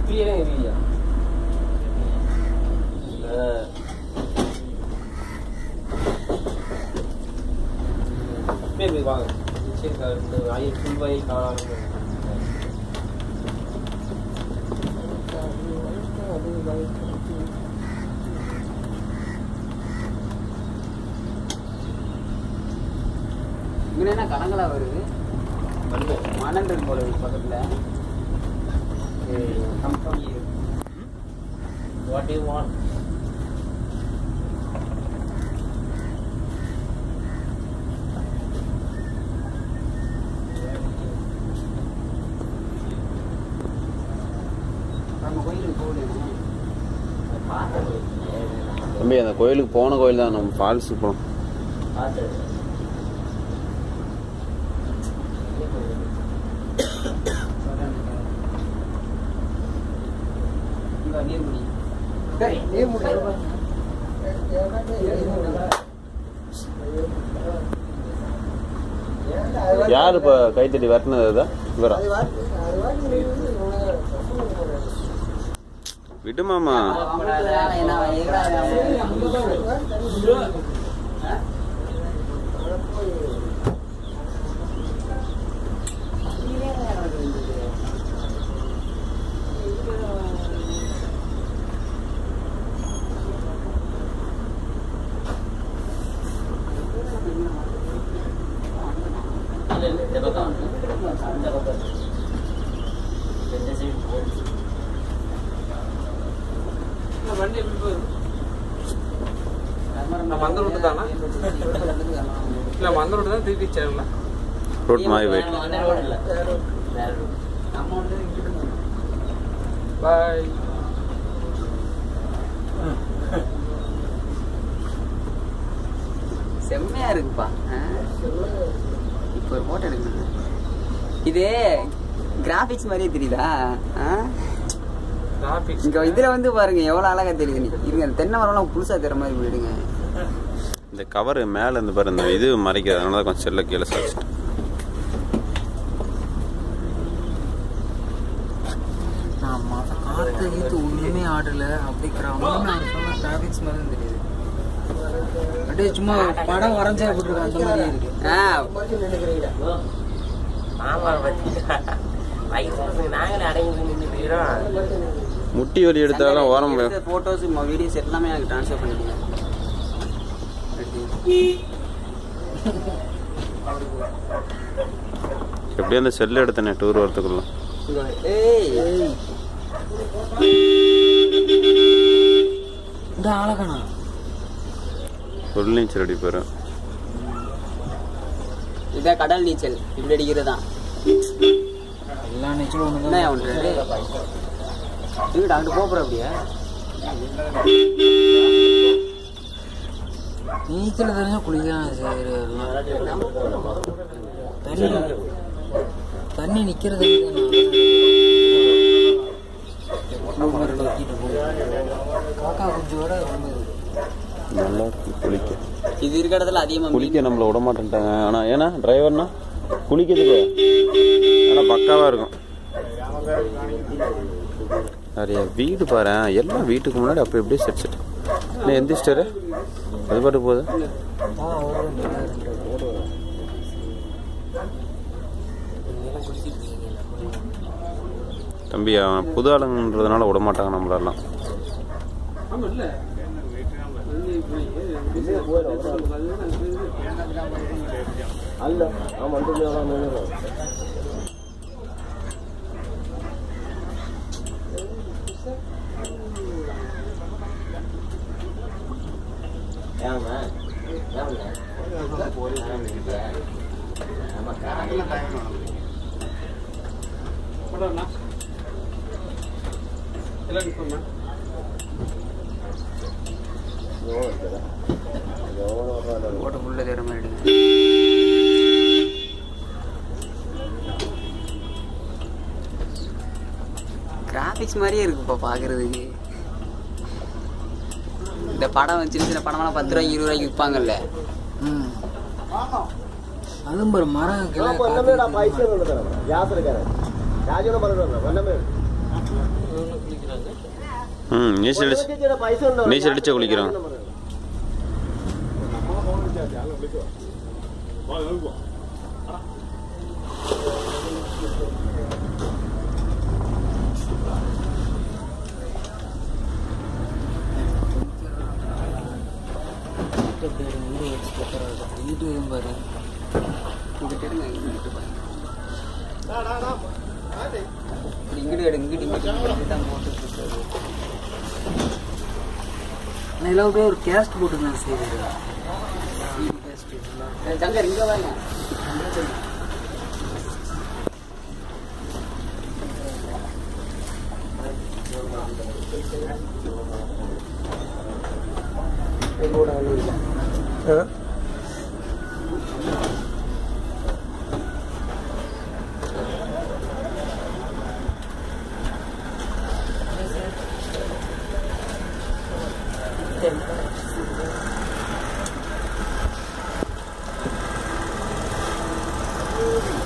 இப்படியே இருக்கியா பேர் வாங்க சரி சார் ஐயர் ஃபுல் வாங்கி காணாமல் இங்கே என்ன கலங்களா வருது மணல் இருக்கு போல இருக்கு பக்கத்துல கம்பெனி வாட் யூ வாண்ட் நம்ம கோயிலுக்கு போகணும் தம்பி அந்த கோயிலுக்கு போன கோயில் தான் நம்ம ஃபால்ஸுக்கு போனோம் இங்க நீர்முடி யார் இப்போ கைத்தடி வரட்டினது அதுதான் இவரா விடுமாமா இந்த பக்கம் இந்த பக்கம் இந்த சைடு வண்டி எப்படி போகுது நம்ம அந்த ரூட்டு தானா இல்ல அந்த ரூட்டு தான் திருப்பி சேரல ரூட் மாறி போயிட்டு நம்ம வந்து இங்கிட்டு போகணும். பாய் செம்மையா இருக்குப்பா ஆ? இப்போ ஒரு போட்டோ எடுக்கணும் இது கிராபிக்ஸ் மாதிரியே தெரியுதா ஆ? டிராபிக் இங்க இதுல வந்து பாருங்க எவ்வளவு அழகா தெரியுது நீ இருங்க இந்த தென்னை மரம்லாம் புதுசா தெரிய மாதிரி போயிடுங்க இந்த கவர் மேலே இருந்து பாரு இந்த இது மறைக்கிறது அதனால தான் கொஞ்சம் செல்ல கீழே சாச்சிட்டேன் ஆமா காத்து கீத்து ஒண்ணுமே ஆடல அப்படி கிராமம் டிராபிக்ஸ் மாதிரி தான் தெரியுது அப்படியே சும்மா படம் வரைஞ்சா எப்படி இருக்கு அந்த மாதிரியே இருக்கு ஆ, மாமரம் பத்தி நாங்களே அடங்கி நின்றுக்கிறோம் முட்டி வலி எடுத்தாலும் ஓரம் போய் எடுத்த போட்டோஸ் வீடியோஸ் எல்லாமே எனக்கு ட்ரான்ஸ்ஃபர் பண்ணிடுங்க எப்படியும் அந்த செல்லு எடுத்தனே டூர் வரத்துக்குள்ள ஏய் இந்த அழகனா ஃபுல் நீச்சல் அடி போயிரு இதான் கடல் நீச்சல் இப்படி அடிக்கிறது தான் எல்லா நீச்சலும் ஒன்று என்ன ஒன்று வீடு அங்கிட்டு போகிற அப்படியா நீச்சல் தெரிஞ்சா குளிக்கலாம் சரி எல்லாம். தண்ணி தண்ணி நிக்கிறது காக்கா குஞ்சோட வந்து நல்லா இருக்கு குளிக்க இது இருக்கிற இடத்துல அதிகமாக மீன் குளிக்க நம்மள விட மாட்டேன்ட்டாங்க ஆனா ஏன்னா டிரைவர்னா குளிக்கிறதுக்கு ஆனா பக்காவா இருக்கும் நிறைய வீடு பாரு எல்லாம் வீட்டுக்கு முன்னாடி அப்படி அப்படியே செட் செட் இல்லை எந்திரிச்சிட்டாரு அது பாட்டு போகுது தம்பி அவன் புது ஆளுங்கன்றதுனால விட மாட்டாங்க நம்மளெல்லாம் அல்ல ஆமா வந்து ஏமா போட்டு ஃபுல்லாக தேடுற மாதிரி எடுங்க கிராஃபிக்ஸ் மாதிரியே இருக்குப்பா பார்க்கறதுக்கு இந்த படம் சின்ன சின்ன படமெல்லாம் பத்து ரூபாய்க்கு இருபது ரூபாய்க்கு விற்பாங்கல்ல ம் அதுவும் பாரு மரம் கிளை പൈസ ഗ്യാസ് എടുക്കാനാണ് രാജോടെ പറഞ്ഞു വന്നമേ குளிக்கிறாங்க ம் நீச்சல் அடிச்சு நீச்சல் அடிச்சு குளிக்கிறோம் வீட்டு எதுவும் பாரு இங்கிட்டு எடுங்க இங்கிட்டு பாருங்க இங்கிட்டு எடு இங்கிட்டு இங்கிட்டு தான் போட்டு இருக்கிறது நான் எல்லாம் அப்படியே ஒரு கேஸ்ட் போட்டுருந்தேன் சரி சங்கர் இங்க வாங்க ஆ